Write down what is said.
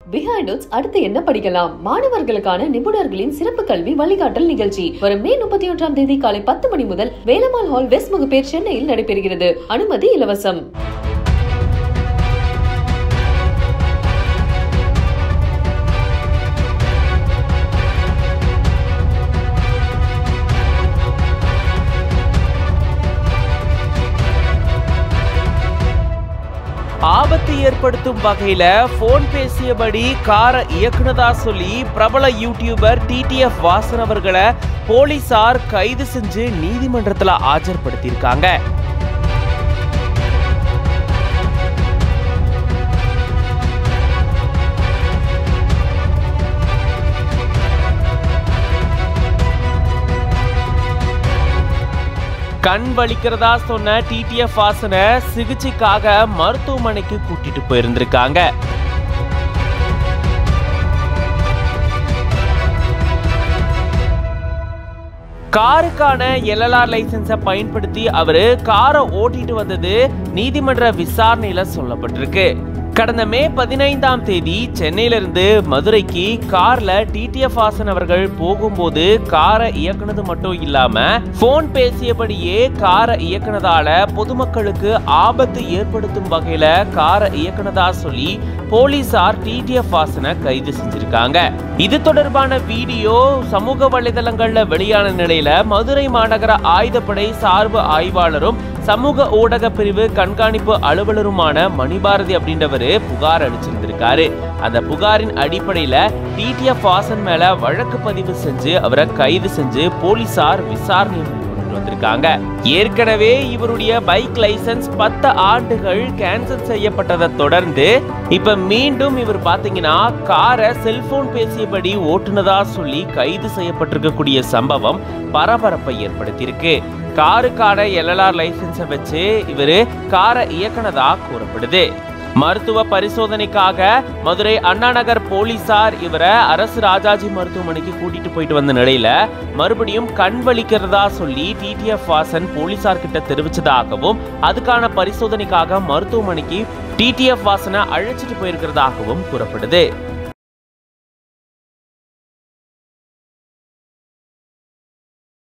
behind notes அடுத்து என்ன படிக்கலாம் மாணவர்களுக்கான நிபுணர்களின் சிறப்பு கல்வி வழிகாட்டல் நிகழ்ச்சி வரும் மே முப்பத்தி ஒன்றாம் தேதி காலை பத்து மணி முதல் வேலம்மாள் ஹால் வெஸ்ட் முகப்பேர் சென்னையில் நடைபெறுகிறது அனுமதி இலவசம் ஆபத்து ஏற்படுத்தும் வகையில போன் பேசியபடி காரை இயக்குனதா சொல்லி பிரபல யூடியூபர் டிடிஎஃப் வாசன் அவர்களை போலீசார் கைது செஞ்சு நீதிமன்றத்துல ஆஜர்படுத்தியிருக்காங்க கண் வலிக்கிறதா சொன்ன டிடிஎஃப் வாசனை சிகிச்சைக்காக மருத்துவமனைக்கு கூட்டிட்டு போயிருந்திருக்காங்க காருக்கான எல்எல்ஆர் லைசன்ஸை பயன்படுத்தி அவரு காரை ஓட்டிட்டு வந்தது நீதிமன்ற விசாரணையில சொல்லப்பட்டிருக்கு கடந்த மே பதினைந்தாம் தேதி சென்னையிலிருந்து மதுரைக்கு கார்ல டிடிஎஃப் வாசன் அவர்கள் போகும்போது காரை இயக்குனது மட்டும் இல்லாம போன் பேசியபடியே காரை இயக்குனதால பொதுமக்களுக்கு ஆபத்து ஏற்படுத்தும் வகையில காரை இயக்குனதா சொல்லி போலீசார் டிடிஎஃப் வாசனை கைது செஞ்சிருக்காங்க இது தொடர்பான வீடியோ சமூக வலைதளங்கள்ல வெளியான நிலையில மதுரை மாநகர ஆயுதப்படை சார்பு ஆய்வாளரும் சமூக ஊடக பிரிவு கண்காணிப்பு அலுவலருமான மணிபாரதி அப்படின்றவரு புகார் அளிச்சிருந்திருக்காரு அந்த புகாரின் அடிப்படையில டிடிஎஃப் வாசன் மேல வழக்கு பதிவு செஞ்சு அவரை கைது செஞ்சு போலீசார் விசாரணை மேற்கொண்டு வந்திருக்காங்க ஏற்கனவே இவருடைய பைக் லைசன்ஸ் பத்து ஆண்டுகள் கேன்சல் செய்யப்பட்டதை தொடர்ந்து இப்ப மீண்டும் இவர் பாத்தீங்கன்னா காரை செல்போன் பேசியபடி ஓட்டுனதா சொல்லி கைது செய்யப்பட்டிருக்கக்கூடிய சம்பவம் பரபரப்பை ஏற்படுத்தியிருக்கு காருக்கான எல்எல்ஆர் லைசன்ஸை வச்சு இவர் காரை இயக்குனதா கூறப்படுது மருத்துவ பரிசோதனைக்காக மதுரை அண்ணா நகர் போலீசார் இவரை அரசு ராஜாஜி மருத்துவமனைக்கு கூட்டிட்டு போயிட்டு வந்த நிலையில மறுபடியும் கண் வலிக்கிறதா சொல்லி டிடிஎஃப் வாசன் போலீசார் கிட்ட தெரிவிச்சதாகவும் அதுக்கான பரிசோதனைக்காக மருத்துவமனைக்கு டிடிஎஃப் வாசனை அழைச்சிட்டு போயிருக்கிறதாகவும் கூறப்படுது